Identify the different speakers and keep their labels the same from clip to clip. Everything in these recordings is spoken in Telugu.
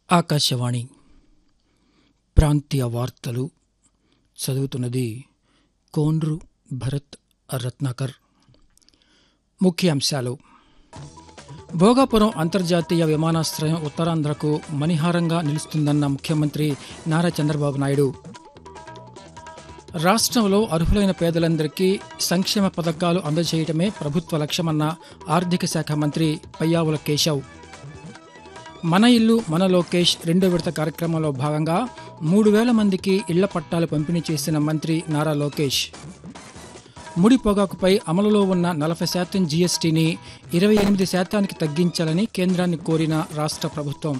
Speaker 1: ఆకాశవాణి ప్రాంతీయ వార్తలు చదువుతున్నది కోండ్రు భరత్ రత్నాకర్ ముఖ్యాంశాలు భోగాపురం అంతర్జాతీయ విమానాశ్రయం ఉత్తరాంధ్రకు మణిహారంగా నిలుస్తుందన్న ముఖ్యమంత్రి నారా చంద్రబాబు నాయుడు రాష్ట్రంలో అర్హులైన పేదలందరికీ సంక్షేమ పథకాలు అందజేయటమే ప్రభుత్వ లక్ష్యమన్న ఆర్థిక శాఖ మంత్రి పయ్యావుల కేశవ్ మన ఇల్లు మన లోకేష్ రెండో విడత కార్యక్రమంలో భాగంగా మూడు వేల మందికి ఇళ్ల పట్టాలు పంపిణీ చేసిన మంత్రి నారా లోకేష్ ముడి పొగాకుపై అమలులో ఉన్న నలభై శాతం జీఎస్టీని ఇరవై ఎనిమిది శాతానికి తగ్గించాలని కేంద్రాన్ని కోరిన రాష్ట్ర ప్రభుత్వం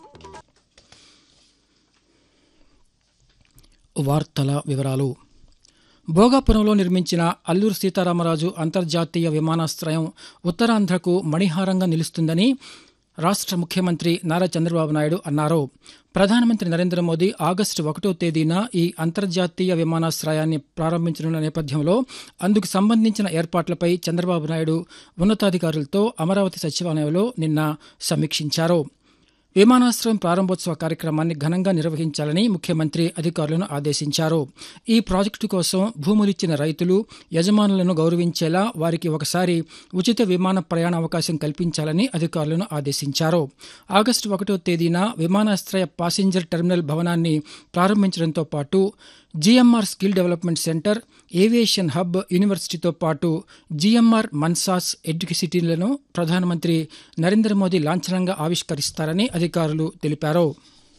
Speaker 1: వార్తల వివరాలు భోగాపురంలో నిర్మించిన అల్లూరు సీతారామరాజు అంతర్జాతీయ విమానాశ్రయం ఉత్తరాంధ్రకు మణిహారంగా నిలుస్తుందని రాష్ట్ర ముఖ్యమంత్రి నారా చంద్రబాబు నాయుడు అన్నారు ప్రధానమంత్రి నరేంద్ర మోదీ ఆగస్టు ఒకటో తేదీన ఈ అంతర్జాతీయ విమానాశ్రయాన్ని ప్రారంభించనున్న నేపథ్యంలో అందుకు సంబంధించిన ఏర్పాట్లపై చంద్రబాబు నాయుడు ఉన్నతాధికారులతో అమరావతి సచివాలయంలో నిన్న సమీక్షించారు విమానాశ్రయం ప్రారంభోత్సవ కార్యక్రమాన్ని ఘనంగా నిర్వహించాలని ముఖ్యమంత్రి అధికారులను ఆదేశించారు ఈ ప్రాజెక్టు కోసం భూములిచ్చిన రైతులు యజమానులను గౌరవించేలా వారికి ఒకసారి ఉచిత విమాన ప్రయాణ అవకాశం కల్పించాలని అధికారులను ఆదేశించారు ఆగస్టు ఒకటో తేదీన విమానాశ్రయ పాసింజర్ టెర్మినల్ భవనాన్ని ప్రారంభించడంతో పాటు GMR skill development centre aviation hub యూనివర్సిటీతో పాటు జీఎంఆర్ మన్సాస్ ఎడ్యుకేసిటీలను ప్రధానమంత్రి నరేంద్ర మోదీ లాంఛనంగా ఆవిష్కరిస్తారని అధికారులు తెలిపారు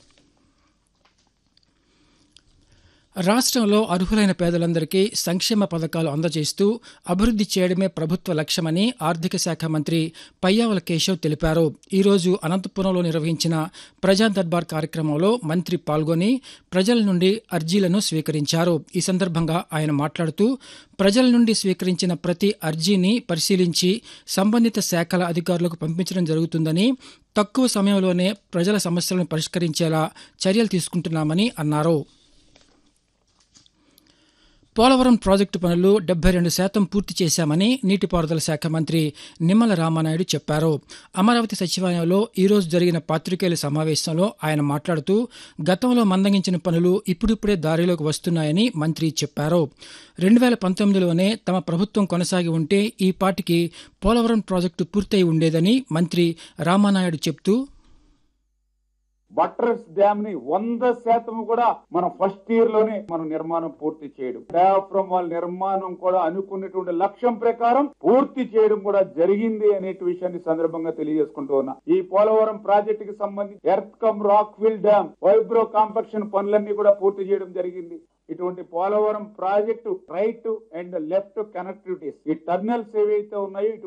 Speaker 1: రాష్ట్రంలో అర్హులైన పేదలందరికీ సంక్షేమ పథకాలు అందజేస్తూ అభివృద్ధి చేయడమే ప్రభుత్వ లక్ష్యమని ఆర్థిక శాఖ మంత్రి పయ్యావుల కేశవ్ తెలిపారు ఈరోజు అనంతపురంలో నిర్వహించిన ప్రజా దర్బార్ కార్యక్రమంలో మంత్రి పాల్గొని ప్రజల నుండి అర్జీలను స్వీకరించారు ఈ సందర్భంగా ఆయన మాట్లాడుతూ ప్రజల నుండి స్వీకరించిన ప్రతి అర్జీని పరిశీలించి సంబంధిత శాఖల అధికారులకు పంపించడం జరుగుతుందని తక్కువ సమయంలోనే ప్రజల సమస్యలను పరిష్కరించేలా చర్యలు తీసుకుంటున్నామని అన్నారు పోలవరం ప్రాజెక్టు పనులు డెబ్బై రెండు శాతం పూర్తి చేశామని నీటిపారుదల శాఖ మంత్రి నిమ్మల రామానాయుడు చెప్పారు అమరావతి సచివాలయంలో ఈరోజు జరిగిన పాత్రికేయుల సమావేశంలో ఆయన మాట్లాడుతూ గతంలో మందగించిన పనులు ఇప్పుడిప్పుడే దారిలోకి వస్తున్నాయని మంత్రి చెప్పారు రెండు వేల పంతొమ్మిదిలోనే తమ ప్రభుత్వం కొనసాగి ఉంటే ఈ పాటికి పోలవరం ప్రాజెక్టు పూర్తయి ఉండేదని మంత్రి రామానాయుడు చెప్తూ
Speaker 2: బట్రస్ డ్యామ్ ని వంద శాతం కూడా మనం ఫస్ట్ ఇయర్ లోనే మనం నిర్మాణం పూర్తి చేయడం డయాఫ్రమ్ వాల్ నిర్మాణం కూడా అనుకున్నటువంటి లక్ష్యం ప్రకారం పూర్తి చేయడం కూడా జరిగింది అనే విషయాన్ని సందర్భంగా తెలియజేసుకుంటూ ఉన్నా ఈ పోలవరం ప్రాజెక్ట్ కి సంబంధించి earth cum rock fill dam vibro compaction పనులన్నీ కూడా పూర్తి చేయడం జరిగింది ఇటువంటి Polavaram project right and left connectivities ఈ టర్నల్స్ ఏవైతే ఉన్నాయో